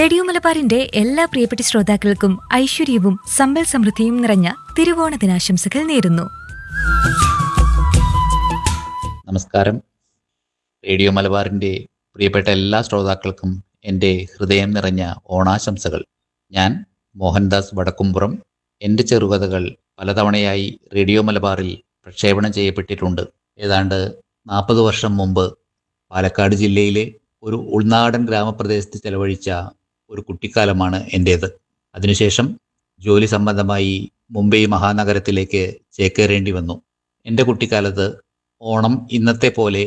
radio മലബാറിന്റെ എല്ലാ പ്രിയപ്പെട്ട ശ്രോതാക്കൾക്കും ഐശ്വര്യവും സമ്പൽ സമൃദ്ധിയും നിറഞ്ഞ തിരുവോണ ദിനാശംസകൾ നേരുന്നു നമസ്കാരം റേഡിയോ മലബാറിൻ്റെ പ്രിയപ്പെട്ട എല്ലാ ശ്രോതാക്കൾക്കും എൻ്റെ ഹൃദയം നിറഞ്ഞ ഓണാശംസകൾ ഞാൻ മോഹൻദാസ് വടക്കുംപുറം എൻ്റെ ചെറുകഥകൾ പലതവണയായി റേഡിയോ മലബാറിൽ പ്രക്ഷേപണം ചെയ്യപ്പെട്ടിട്ടുണ്ട് ഏതാണ്ട് നാൽപ്പത് വർഷം മുമ്പ് പാലക്കാട് ജില്ലയിലെ ഒരു ഉൾനാടൻ ഗ്രാമപ്രദേശത്ത് ചെലവഴിച്ച ഒരു കുട്ടിക്കാലമാണ് എൻ്റേത് അതിനുശേഷം ജോലി സംബന്ധമായി മുംബൈ മഹാനഗരത്തിലേക്ക് ചേക്കേറേണ്ടി വന്നു എൻ്റെ കുട്ടിക്കാലത്ത് ഓണം ഇന്നത്തെ പോലെ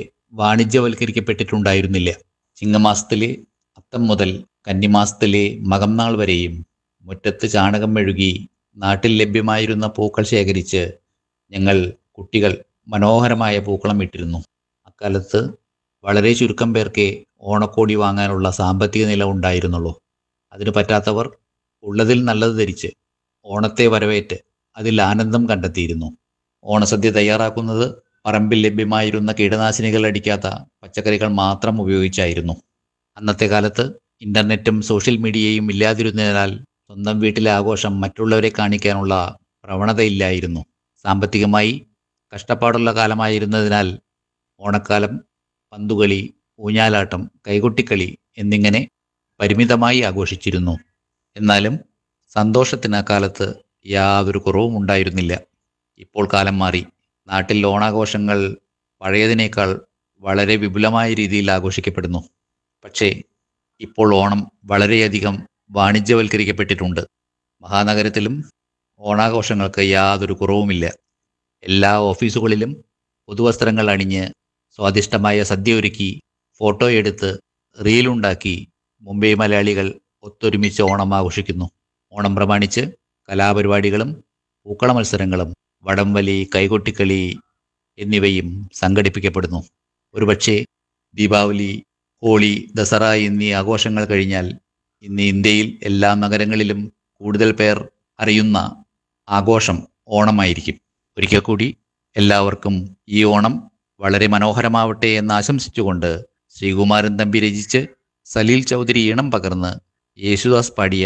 വാണിജ്യവൽക്കരിക്കപ്പെട്ടിട്ടുണ്ടായിരുന്നില്ല ചിങ്ങമാസത്തിലെ അത്തം മുതൽ കന്നിമാസത്തിലെ മകം നാൾ വരെയും മുറ്റത്ത് ചാണകം മെഴുകി നാട്ടിൽ ലഭ്യമായിരുന്ന പൂക്കൾ ശേഖരിച്ച് ഞങ്ങൾ കുട്ടികൾ മനോഹരമായ പൂക്കളം ഇട്ടിരുന്നു അക്കാലത്ത് വളരെ ചുരുക്കം പേർക്കേ ഓണക്കോടി വാങ്ങാനുള്ള സാമ്പത്തിക നില ഉണ്ടായിരുന്നുള്ളൂ അതിന് പറ്റാത്തവർ ഉള്ളതിൽ നല്ലത് ധരിച്ച് ഓണത്തെ വരവേറ്റ് അതിൽ ആനന്ദം കണ്ടെത്തിയിരുന്നു ഓണസദ്യ തയ്യാറാക്കുന്നത് പറമ്പിൽ ലഭ്യമായിരുന്ന കീടനാശിനികൾ അടിക്കാത്ത പച്ചക്കറികൾ മാത്രം ഉപയോഗിച്ചായിരുന്നു അന്നത്തെ കാലത്ത് ഇന്റർനെറ്റും സോഷ്യൽ മീഡിയയും ഇല്ലാതിരുന്നതിനാൽ സ്വന്തം വീട്ടിലെ ആഘോഷം മറ്റുള്ളവരെ കാണിക്കാനുള്ള പ്രവണതയില്ലായിരുന്നു സാമ്പത്തികമായി കഷ്ടപ്പാടുള്ള കാലമായിരുന്നതിനാൽ ഓണക്കാലം പന്തുകളി ഊഞ്ഞാലാട്ടം കൈകൊട്ടിക്കളി എന്നിങ്ങനെ പരിമിതമായി ആഘോഷിച്ചിരുന്നു എന്നാലും സന്തോഷത്തിന് അക്കാലത്ത് യാതൊരു കുറവും ഉണ്ടായിരുന്നില്ല ഇപ്പോൾ കാലം മാറി നാട്ടിൽ ഓണാഘോഷങ്ങൾ പഴയതിനേക്കാൾ വളരെ വിപുലമായ രീതിയിൽ ആഘോഷിക്കപ്പെടുന്നു പക്ഷേ ഇപ്പോൾ ഓണം വളരെയധികം വാണിജ്യവൽക്കരിക്കപ്പെട്ടിട്ടുണ്ട് മഹാനഗരത്തിലും ഓണാഘോഷങ്ങൾക്ക് യാതൊരു കുറവുമില്ല എല്ലാ ഓഫീസുകളിലും പുതുവസ്ത്രങ്ങൾ അണിഞ്ഞ് സ്വാദിഷ്ടമായ സദ്യ ഒരുക്കി ഫോട്ടോ എടുത്ത് റീലുണ്ടാക്കി മുംബൈ മലയാളികൾ ഒത്തൊരുമിച്ച് ഓണം ആഘോഷിക്കുന്നു ഓണം പ്രമാണിച്ച് കലാപരിപാടികളും പൂക്കള മത്സരങ്ങളും വടംവലി കൈകൊട്ടിക്കളി എന്നിവയും സംഘടിപ്പിക്കപ്പെടുന്നു ഒരുപക്ഷെ ദീപാവലി ഹോളി ദസറ എന്നീ ആഘോഷങ്ങൾ കഴിഞ്ഞാൽ ഇന്ന് ഇന്ത്യയിൽ എല്ലാ നഗരങ്ങളിലും കൂടുതൽ പേർ അറിയുന്ന ആഘോഷം ഓണമായിരിക്കും ഒരിക്കൽ കൂടി എല്ലാവർക്കും ഈ ഓണം വളരെ മനോഹരമാവട്ടെ എന്ന് ആശംസിച്ചുകൊണ്ട് ശ്രീകുമാരൻ തമ്പി രചിച്ച് സലീൽ ചൗധരി ഈണം പകർന്ന് യേശുദാസ് പാടിയ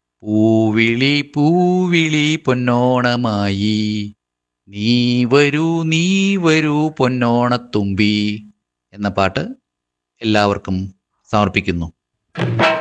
പൂവിളി പൂവിളി പൊന്നോണമായി നീ വരൂ നീ വരൂ പൊന്നോണത്തുമ്പി എന്ന പാട്ട് എല്ലാവർക്കും സമർപ്പിക്കുന്നു